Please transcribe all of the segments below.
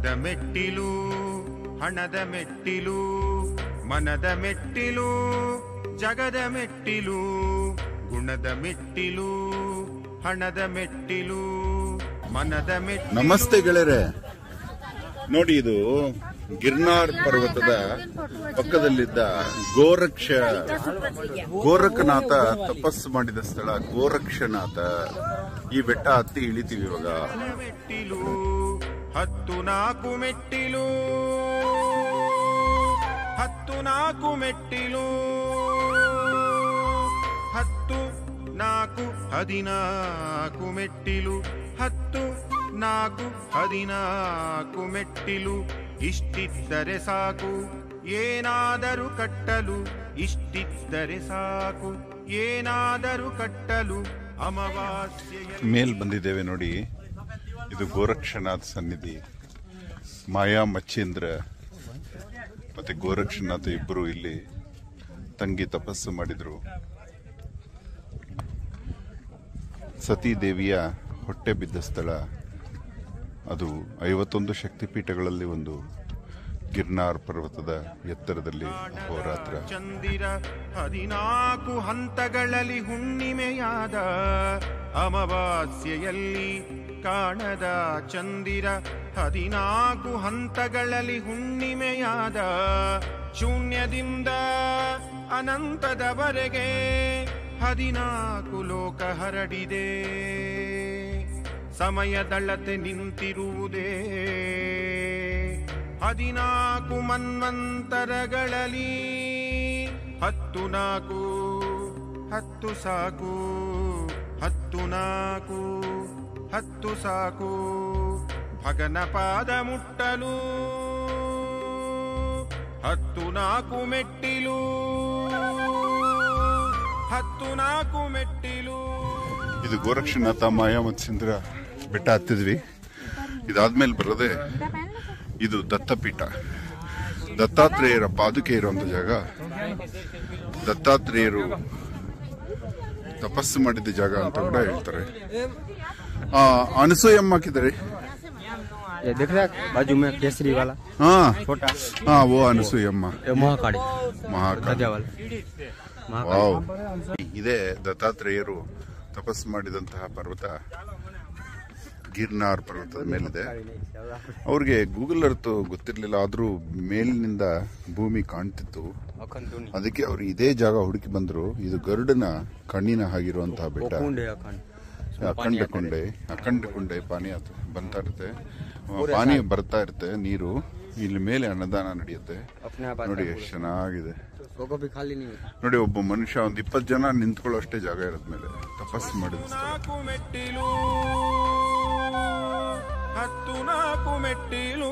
ಹಣದ ಮೆಟ್ಟಿಲು ಹಣದ ಮೆಟ್ಟಿಲು ಮನದ ಮೆಟ್ಟಿಲು ಜಗದ ಮೆಟ್ಟಿಲು ಗುಣದ ಮೆಟ್ಟಿಲು ಹಣದ ಮೆಟ್ಟಿಲು ಮನದ ಮೆಟ್ಟಿಲು ನಮಸ್ತೆ ಗೆಳೆಯರೆ ನೋಡಿ ಇದು ಗಿರ್ನಾರ್ ಪರ್ವತದ ಪಕ್ಕದಲ್ಲಿದ್ದ ಗೋರಕ್ಷ ಗೋರಖನಾಥ ತಪಸ್ಸು ಮಾಡಿದ ಸ್ಥಳ ಗೋರಕ್ಷನಾಥ ಈ ಬೆಟ್ಟ ಹತ್ತಿ ಇಳಿತೀವಿ ಇವಾಗ ಮೆಟ್ಟಿಲು ಹತ್ತು ನಾಲ್ಕು ಮೆಟ್ಟಿಲು ಹತ್ತು ನಾಲ್ಕು ಮೆಟ್ಟಿಲು ಹತ್ತು ನಾಲ್ಕು ಹದಿನಾಲ್ಕು ಮೆಟ್ಟಿಲು ಹತ್ತು ನಾಲ್ಕು ಹದಿನಾಲ್ಕು ಮೆಟ್ಟಿಲು ಇಷ್ಟಿದ್ದರೆ ಸಾಕು ಏನಾದರೂ ಕಟ್ಟಲು ಇಷ್ಟಿದ್ದರೆ ಸಾಕು ಏನಾದರೂ ಕಟ್ಟಲು ಅಮಾವಾಸ್ಯೆಯ ಮೇಲ್ ಬಂದಿದ್ದೇವೆ ನೋಡಿ ಇದು ಗೋರಕ್ಷನಾಥ್ ಸನ್ನಿಧಿ ಮಾಯಾ ಮಚ್ಚೇಂದ್ರ ಮತ್ತೆ ಗೋರಕ್ಷನಾಥ ಇಬ್ಬರು ಇಲ್ಲಿ ತಂಗಿ ತಪಸ್ಸು ಮಾಡಿದ್ರು ಸತೀ ದೇವಿಯ ಹೊಟ್ಟೆ ಬಿದ್ದ ಸ್ಥಳ ಅದು ಐವತ್ತೊಂದು ಶಕ್ತಿಪೀಠಗಳಲ್ಲಿ ಒಂದು ಗಿರ್ನಾರ್ ಪರ್ವತದ ಎತ್ತರದಲ್ಲಿ ಅಹೋರಾತ್ರ ಚಂದಿರ ಹದಿನಾಲ್ಕು ಹಂತಗಳಲ್ಲಿ ಹುಣ್ಣಿಮೆಯಾದ ಅಮಾವಾಸ್ಯೆಯಲ್ಲಿ ಕಾಣದ ಚಂದಿರ ಹದಿನಾಲ್ಕು ಹಂತಗಳಲ್ಲಿ ಹುಣ್ಣಿಮೆಯಾದ ಶೂನ್ಯದಿಂದ ಅನಂತದವರೆಗೆ ಹದಿನಾಲ್ಕು ಲೋಕ ಹರಡಿದೆ ಸಮಯದಳತೆ ನಿಂತಿರುವುದೇ ಹದಿನಾಲ್ಕು ಮನ್ವಂತರಗಳಲ್ಲಿ ಹತ್ತು ನಾಲ್ಕು ಹತ್ತು ಸಾಕು ಹತ್ತು ನಾಲ್ಕು ಹತ್ತು ಸಾಕು ಭಗನ ಪಾದ ಮುಟ್ಟಲು ಹತ್ತು ನಾಲ್ಕು ಮೆಟ್ಟಿಲು ಹತ್ತು ನಾಲ್ಕು ಮೆಟ್ಟಿಲು ಇದು ಗೋರಕ್ಷನಾಥ ಮಾಯಾ ಮತ್ಸ್ಯೇಂದ್ರ ಬೆಟ್ಟ ಹತ್ತಿದ್ವಿ ಇದಾದ್ಮೇಲೆ ಬರೋದೆ ಇದು ದತ್ತಪೀಠ ದತ್ತಾತ್ರೇಯರ ಪಾದುಕೆ ಇರುವಂತ ಜಾಗ ದತ್ತಾತ್ರೇಯರು ತಪಸ್ಸು ಮಾಡಿದ ಜಾಗ ಅಂತ ಕೂಡ ಹೇಳ್ತಾರೆ ಆ ಅನಸೂಯಮ್ಮ ಹಾಕಿದ್ದಾರೆ ये देख रहे हैं बाजू में केसरी वाला ಹಾ छोटा ಹಾ ಓ ಅನಸೂಯಮ್ಮ ये महाकाड़ी ಮಹಾಕಾಳ राजा वाला ವಾವ್ ಇದೇ ದತ್ತಾತ್ರೇಯರು ತಪಸ್ಸು ಮಾಡಿದಂತಹ ಪರ್ವತ ಗಿರ್ನಾರ್ ಪರ್ವತದ ಮೇಲಿದೆ ಅವ್ರಿಗೆ ಗೂಗಲ್ ಅರ್ತ್ ಗೊತ್ತಿರಲಿಲ್ಲ ಆದ್ರೂ ಮೇಲಿನಿಂದ ಭೂಮಿ ಕಾಣ್ತಿತ್ತು अखंड धुनी ಅದಕ್ಕೆ ಅವರು ಇದೇ ಜಾಗ ಹುಡುಕಿ ಬಂದ್ರು ಇದು ಗರುಡನ ಕಣ್ಣಿನ ಹಾಗಿರುವಂತಹ ಬೆಟ್ಟ कुंड है अखंड ಅಖಂಡ ಕೊಂಡೆ ಅಖಂಡ ಕೊಂಡೆ ಪಾನಿ ಅದು ಬಂತಾ ಇರುತ್ತೆ ಆ, ಪಾನಿ ಬರ್ತಾ ಇರುತ್ತೆ ನೀರು ಇಲ್ಲಿ ಮೇಲೆ ಅನ್ನದಾನ ನಡೆಯುತ್ತೆ अपने आप ನೋಡಿ आता है ಎಷ್ಟು ಚೆನ್ನಾಗಿದೆ पूरा। उसको भी खाली नहीं होता ನೋಡಿ ಒಬ್ಬ ಮನುಷ್ಯ ಒಂದ್ ಇಪ್ಪತ್ತು ಜನ ನಿಂತ್ಕೊಳ್ಳೋ ಅಷ್ಟೇ ಜಾಗ ಇರೋದ್ ಮೇಲೆ ತಪಸ್ಸು ಮಾಡಿದ ಸ್ಥಳ. ನಾಲ್ಕು ಮೆಟ್ಟಿಲು ಹತ್ತು ನಾಲ್ಕು ಮೆಟ್ಟಿಲು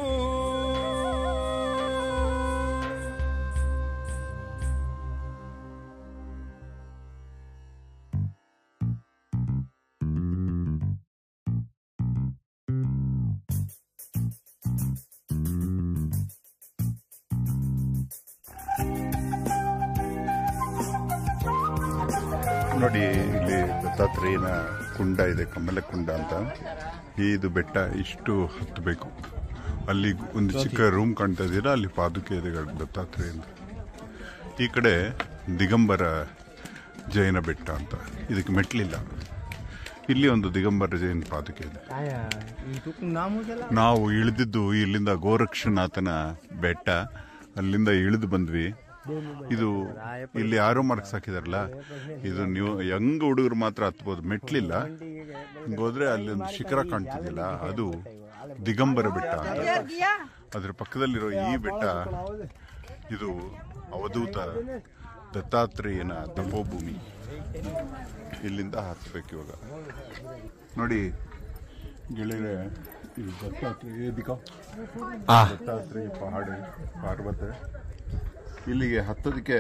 ನೋಡಿ ಇಲ್ಲಿ ದತ್ತಾತ್ರೇಯನ ಕುಂಡ ಇದೆ ಕಮಲ ಕುಂಡ ಅಂತ ಇದು ಬೆಟ್ಟ ಇಷ್ಟು ಹತ್ತಬೇಕು ಅಲ್ಲಿ ಒಂದು ಚಿಕ್ಕ ರೂಮ್ ಕಾಣ್ತಾ ಇದೀರಾ ಅಲ್ಲಿ ಪಾದುಕೆ ಇದೆ ದತ್ತಾತ್ರೇಯನ ಈ ಕಡೆ ದಿಗಂಬರ ಜೈನ ಬೆಟ್ಟ ಅಂತ ಇದಕ್ಕೆ ಮೆಟ್ಲಿಲ್ಲ ಇಲ್ಲಿ ಒಂದು ದಿಗಂಬರ ಜೈನ ಪಾದುಕೆ ಇದೆ नाम हो गया ನಾವು ಇಳಿದಿದ್ದು ಇಲ್ಲಿಂದ ಗೋರಕ್ಷನಾಥನ ಬೆಟ್ಟ ಅಲ್ಲಿಂದ ಇಳಿದು ಬಂದ್ವಿ ಇದು ಇಲ್ಲಿ ಆರೋ ಮಾರ್ಕ್ಸ್ ಹಾಕಿದಾರಲ್ಲ ಇದು ನೀವು ಯಂಗ್ ಹುಡುಗರು ಮಾತ್ರ ಹತ್ಬೋದು ಮೆಟ್ಲಿಲ್ಲ ಹಿಂಗ್ ಹೋದ್ರೆ ಅಲ್ಲಿ ಒಂದು ಶಿಖರ ಕಾಣ್ತಿದಿಲ್ಲ ಅದು ದಿಗಂಬರ ಬೆಟ್ಟ ಅಂತ ಅದ್ರ ಪಕ್ಕದಲ್ಲಿರೋ ಈ ಬೆಟ್ಟ ಇದು ಅವಧೂತ ದತ್ತಾತ್ರೇಯನ ತಪೋಭೂಮಿ ಇಲ್ಲಿಂದ ಹತ್ಬೇಕು ಇವಾಗ ನೋಡಿ ಗೆಳೆಯರೆ ಇದು ದತ್ತಾತ್ರೇಯ ದಿಕ್ಕ ದತ್ತಾತ್ರೇಯ ಪಹಾಡ ಪರ್ವತ ಇಲ್ಲಿಗೆ ಹತ್ತೋದಕ್ಕೆ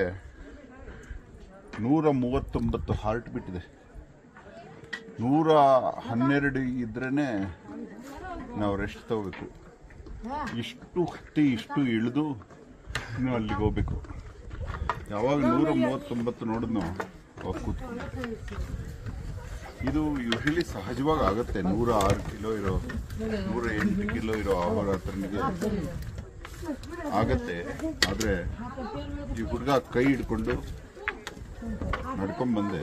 ನೂರ ಮೂವತ್ತೊಂಬತ್ತು ಹಾರ್ಟ್ ಬಿಟ್ಟಿದೆ ನೂರ ಹನ್ನೆರಡು ಇದ್ರೇನೆ ನಾವು ರೆಸ್ಟ್ ತಗೋಬೇಕು ಇಷ್ಟು ಹತ್ತಿ ಇಷ್ಟು ಇಳಿದು ಇನ್ನು ಅಲ್ಲಿಗೆ ಹೋಗ್ಬೇಕು ಯಾವಾಗ ನೂರ ಮೂವತ್ತೊಂಬತ್ತು ನೋಡಿದ್ನೋ ಅವಾಗ ಕೂತ್ಕೊಂಡು ಇದು ಯೂಶಲಿ ಸಹಜವಾಗಿ ಆಗುತ್ತೆ ನೂರ ಆರು ಕಿಲೋ ಇರೋ ನೂರ ಎಂಟು ಕಿಲೋ ಇರೋ ಅಹೋರಾತ್ರನಿಗೆ ಆಗತ್ತೆ ಆದ್ರೆ ಈ ಹುಡುಗ ಕೈ ಹಿಡ್ಕೊಂಡು ನಡ್ಕೊಂಡ್ ಬಂದೆ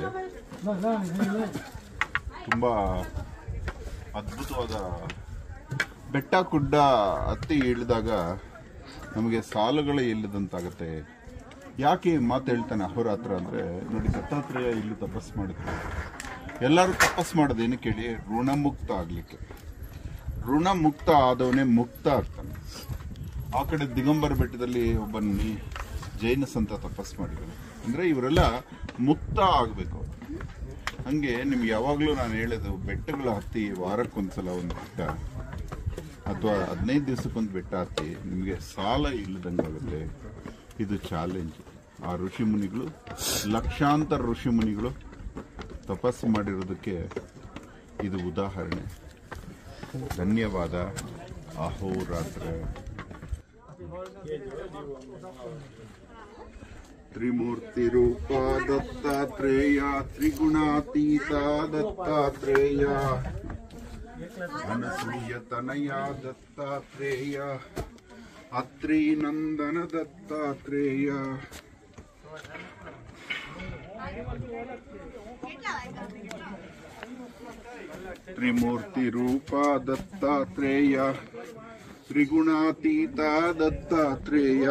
ತುಂಬಾ ಅದ್ಭುತವಾದ ಬೆಟ್ಟ ಗುಡ್ಡ ಹತ್ತಿ ಇಳಿದಾಗ ನಮಗೆ ಸಾಲುಗಳೇ ಇಲ್ಲದಂತಾಗತ್ತೆ ಯಾಕೆ ಈ ಮಾತು ಹೇಳ್ತಾನೆ ಅಹೋರಾತ್ರ ಅಂದ್ರೆ ನೋಡಿ ದತ್ತಾತ್ರೇಯ ಇಲ್ಲಿ ತಪಸ್ ಮಾಡಿದ್ರು ಎಲ್ಲರೂ ತಪಸ್ ಮಾಡೋದು ಏನಕ್ಕೆ ಹೇಳಿ ಋಣಮುಕ್ತ ಆಗ್ಲಿಕ್ಕೆ ಋಣಮುಕ್ತ ಆದವನೇ ಮುಕ್ತ ಆಗ್ತಾನೆ ಆ ಕಡೆ ದಿಗಂಬರ ಬೆಟ್ಟದಲ್ಲಿ ಒಬ್ಬ ನಿ- ಜೈನ ಸಂತ ತಪಸ್ ಮಾಡಿದ್ರು ಅಂದ್ರೆ ಇವರೆಲ್ಲ ಮುಕ್ತ ಆಗ್ಬೇಕು ಹಂಗೆ ನಿಮ್ಗೆ ಯಾವಾಗ್ಲೂ ನಾನು ಹೇಳೋದು ಬೆಟ್ಟಗಳ ಹತ್ತಿ ವಾರಕ್ಕೊಂದ್ಸಲ ಒಂದು ಬೆಟ್ಟ ಅಥವಾ ಹದಿನೈದು ದಿವಸಕ್ಕೊಂದು ಬೆಟ್ಟ ಹತ್ತಿ ನಿಮಗೆ ಸಾಲ ಇಲ್ಲದಂಗಾಗುತ್ತೆ ಇದು ಚಾಲೆಂಜ್ ಆ ಋಷಿ ಮುನಿಗಳು ಲಕ್ಷಾಂತರ ಋಷಿ ಮುನಿಗಳು ತಪಸ್ಸು ಮಾಡಿರೋದಕ್ಕೆ ಇದು ಉದಾಹರಣೆ ಧನ್ಯವಾದ ಅಹೋರಾತ್ರ ತ್ರಿಮೂರ್ತಿ ರೂಪ ದತ್ತಾತ್ರೇಯ ತ್ರಿಗುಣಾತೀತ ದತ್ತಾತ್ರೇಯ ಅನಸೂಯ ತನಯ ದತ್ತಾತ್ರೇಯ ಅತ್ರಿ ನಂದನ ದತ್ತಾತ್ರೇಯ ತ್ರಿಮೂರ್ತಿ ರೂಪ ದತ್ತಾತ್ರೇಯ ತ್ರಿಗುಣಾತೀತ ದತ್ತಾತ್ರೇಯ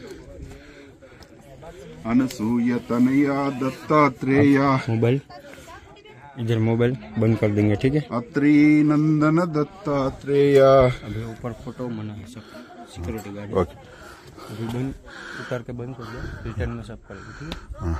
अनसूय तनया दत्तात्रेय मोबाइल इधर मोबाइल बंद कर देंगे ठीक है अत्रि नंदन दत्तात्रेय अभी ऊपर फोटो मना है सब सिक्योरिटी गार्ड ओके अभी बंद उतार के बंद कर दो रिटर्न में सब करेंगे ठीक है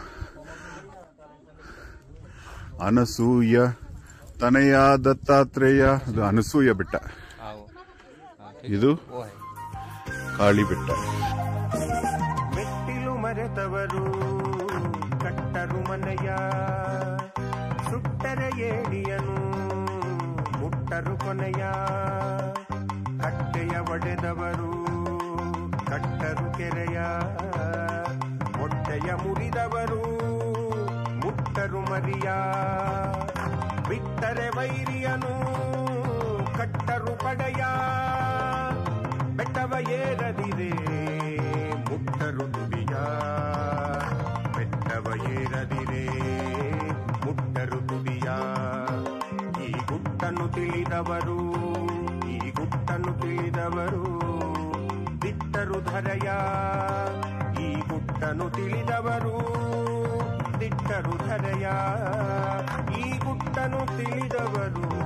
ಅನಸೂಯ ತನಯ ದತ್ತಾತ್ರೇಯ ಅದು ಅನಸೂಯ ಬೆಟ್ಟ आओ हाँ ठीक ಇದು वो है ಕಾಳಿ ಬೆಟ್ಟ ಮೆಟ್ಟಿಲು ಮರೆತವರು ಕಟ್ಟರು ಮನೆಯ ಸುಟ್ಟರೆ ಏಣಿಯನು ಮುಟ್ಟರು ಕೊನೆಯ ಕಟ್ಟೆಯ ಒಡೆದವರು ಕಟ್ಟರು ಕೆರೆಯ ಹೊಟ್ಟೆಯ ಮುರಿದವರು ಮುಟ್ಟರು ಮರಿಯ ಬಿಟ್ಟರೆ ವೈರಿಯನು ಕಟ್ಟರು ಪಡೆಯ ಬೆಟ್ಟವ ಏರದಿರೆ ಮುಟ್ಟರು ತುದಿಯ ಬೆಟ್ಟವ ಏರದಿರೆ ಮುಟ್ಟರು ತುದಿಯ ಈ ಗುಟ್ಟನ್ನು ತಿಳಿದವರು ಈ ಗುಟ್ಟನ್ನು ತಿಳಿದವರು ದಿಟ್ಟರು ಧರೆಯ ಈ ಗುಟ್ಟನ್ನು ತಿಳಿದವರು ದಿಟ್ಟರು ಧರೆಯ ಈ ಗುಟ್ಟನ್ನು ತಿಳಿದವರು